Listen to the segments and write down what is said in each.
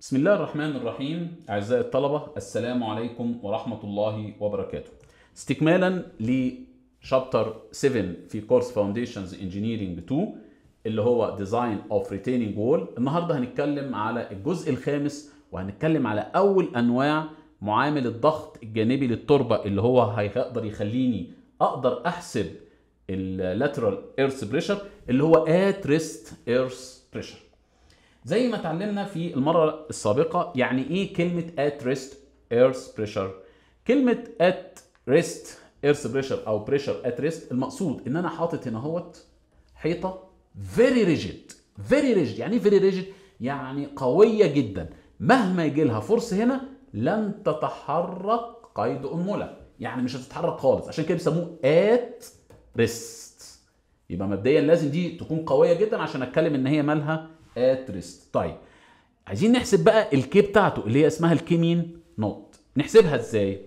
بسم الله الرحمن الرحيم أعزائي الطلبة السلام عليكم ورحمة الله وبركاته استكمالا لشابتر 7 في كورس فاونديشنز انجينيرنج 2 اللي هو ديزاين اوف ريتيننج وول النهارده هنتكلم على الجزء الخامس وهنتكلم على اول انواع معامل الضغط الجانبي للتربه اللي هو هيقدر يخليني اقدر احسب اللاترال ايرث بريشر اللي هو ات ريست ايرث بريشر زي ما اتعلمنا في المره السابقه يعني ايه كلمه at rest earth pressure كلمه at rest earth pressure او pressure at rest المقصود ان انا حاطط هنا اهوت حيطه very rigid very rigid يعني ايه very rigid يعني قويه جدا مهما يجي لها فرصه هنا لن تتحرك قيد انمله يعني مش هتتحرك خالص عشان كده بيسموه at rest يبقى مبدئيا لازم دي تكون قويه جدا عشان اتكلم ان هي مالها ات ريست طيب عايزين نحسب بقى الكي بتاعته اللي هي اسمها الكي مين نوت نحسبها ازاي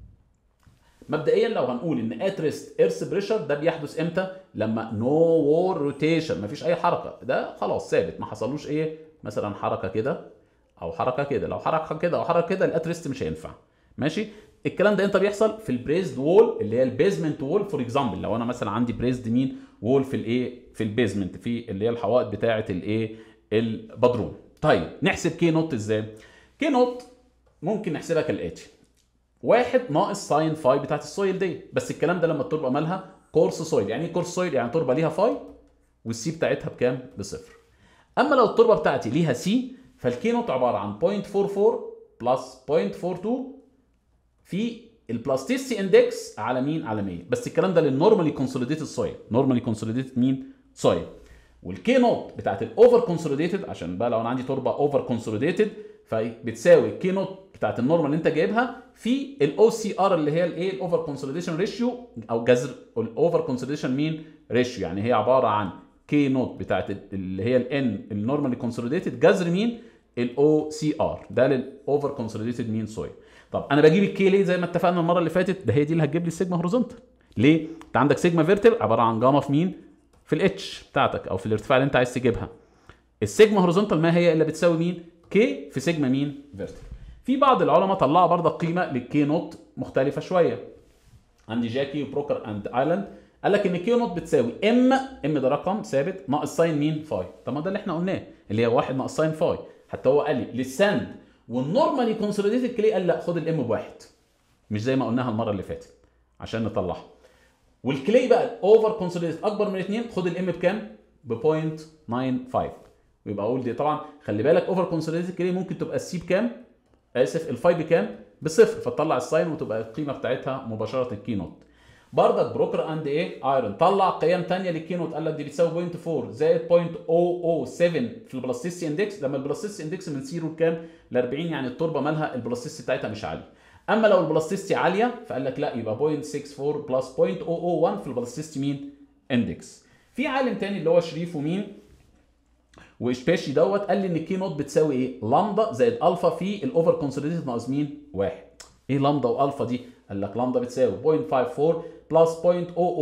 مبدئيا لو هنقول ان ات ريست ايرث بريشر ده بيحدث امتى لما نو وور روتيشن مفيش اي حركه ده خلاص ثابت ما حصلوش ايه مثلا حركه كده او حركه كده لو حركه كده او حركه كده الات ريست مش هينفع ماشي الكلام ده امتى بيحصل في البريزد وول اللي هي البيزمنت وول فور اكزامبل لو انا مثلا عندي بريزد مين وول في الايه في البيزمنت في اللي هي الحوائط بتاعه الايه البدروم طيب نحسب كي نوت ازاي كي نوت ممكن نحسبها كالاتي واحد ناقص ساين فاي بتاعت السويل دي بس الكلام ده لما التربه مالها كورس سويل يعني ايه كورس سويل يعني تربه ليها فاي والسي بتاعتها بكام بصفر اما لو التربه بتاعتي ليها سي فالكي نوت عباره عن 0.44 بلس 0.42 في البلاستيسي اندكس على مين على 100 بس الكلام ده للنورمالي كونسوليديتد سويل نورمالي كونسوليديتد مين سويل والكي نوت بتاعت الاوفر كونسوليديتد عشان بقى لو انا عندي تربه اوفر كونسوليديتد فبتساوي الكي نوت بتاعت النورمال اللي انت جايبها في الاو سي ار اللي هي الايه الاوفر كونسوليديشن ريشيو او جذر الاوفر كونسوليديشن مين ريشيو يعني هي عباره عن كي نوت بتاعت اللي هي الان النورمالي كونسوليديتد جذر مين الاو سي ار ده للاوفر كونسوليديتد مين سويل طب انا بجيب الكي ليه زي ما اتفقنا المره اللي فاتت ده هي دي اللي هتجيب لي السيجما هوريزونتال ليه انت عندك سيجما فيرتيكال عباره عن جاما في مين في الاتش بتاعتك او في الارتفاع اللي انت عايز تجيبها السيجما هوريزونتال ما هي الا بتساوي مين كي في سيجما مين فيرتيكال في بعض العلماء طلعوا برضه قيمه للكي نوت مختلفه شويه عندي جاكي وبروكر اند ايلاند قال لك ان كي نوت بتساوي ام ام ده رقم ثابت ناقص ساين مين فاي طب ما ده اللي احنا قلناه اللي هي 1 ناقص ساين فاي حتى هو قال لي للساند والنورمالي كونسوليديتد كلي قال لا خد الام بواحد مش زي ما قلناها المره اللي فاتت عشان نطلعها والكلي بقى الاوفر كونسوليديتد اكبر من 2 خد الام بكام؟ ب 0.95 ويبقى اقول دي طبعا خلي بالك اوفر كونسوليديتد كلي ممكن تبقى السي بكام؟ اسف الفاي بكام؟ بصفر فتطلع الساين وتبقى القيمه بتاعتها مباشره الكي نوت بردك بروكر اند ايه ايرون طلع قيم ثانيه للكي نوت قال لك دي بتساوي 0.4 زائد 0.007 في البلاستيسي اندكس لما البلاستيسي اندكس من 0 لكام؟ ل 40 يعني التربه مالها البلاستيسي بتاعتها مش عاليه اما لو البلاستيسي عاليه فقال لك لا يبقى 0.64 بلس 0.001 في البلاستيسي مين؟ اندكس في عالم تاني اللي هو شريف ومين؟ واشباشي دوت قال لي ان الكي نوت بتساوي ايه؟ لامدا زائد الفا في الاوفر كونسوليديتد ناقص مين؟ واحد. ايه لامدا والفا دي؟ قال لك لامدا بتساوي 0.54 بلس 0.00444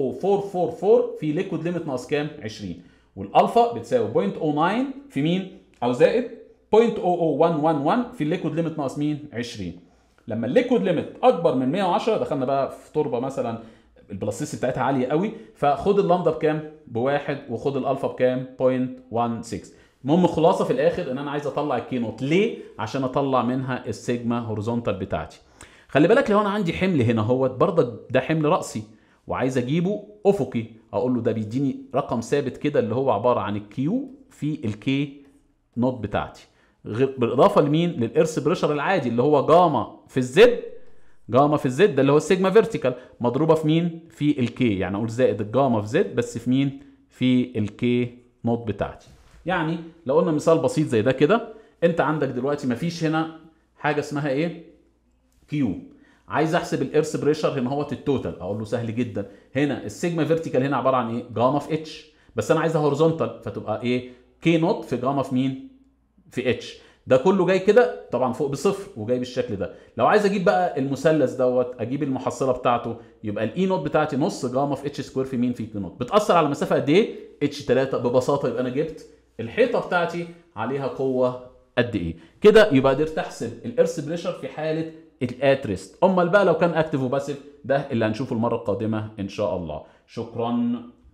في ليكويد ليميت ناقص كام؟ 20 والالفا بتساوي 0.09 في مين؟ او زائد 0.00111 في الليكويد ليميت ناقص مين؟ 20 لما الليكويد ليميت اكبر من 110 دخلنا بقى في تربه مثلا البلاستيسي بتاعتها عاليه قوي فخد اللامدا بكام؟ بواحد وخد الالفا بكام؟ 0.16 المهم خلاصه في الاخر ان انا عايز اطلع الكي نوت ليه؟ عشان اطلع منها السيجما هوريزونتال بتاعتي. خلي بالك لو انا عندي حمل هنا اهوت برضك ده حمل راسي وعايز اجيبه افقي اقول له ده بيديني رقم ثابت كده اللي هو عباره عن الكيو في الكي نوت بتاعتي. بالاضافه لمين؟ للارث بريشر العادي اللي هو جاما في الزد جاما في الزد ده اللي هو السيجما فيرتيكال مضروبه في مين؟ في الكي يعني اقول زائد الجاما في زد بس في مين؟ في الكي نوت بتاعتي. يعني لو قلنا مثال بسيط زي ده كده انت عندك دلوقتي مفيش هنا حاجه اسمها ايه؟ كيو عايز احسب الارث بريشر هنا هو التوتال اقول له سهل جدا هنا السيجما فيرتيكال هنا عباره عن ايه؟ جاما في اتش بس انا عايزها هوريزونتال فتبقى ايه؟ كي نوت في جاما في مين؟ في اتش ده كله جاي كده طبعا فوق بصفر وجاي بالشكل ده لو عايز اجيب بقى المثلث دوت اجيب المحصله بتاعته يبقى الاي نوت بتاعتي نص جاما في اتش سكوير في مين في كي نوت بتاثر على مسافه قد ايه اتش 3 ببساطه يبقى انا جبت الحيطه بتاعتي عليها قوه قد ايه كده يبقى قدرت احسب الارث بريشر في حاله الاتريست امال بقى لو كان اكتف وباسف ده اللي هنشوفه المره القادمه ان شاء الله شكرا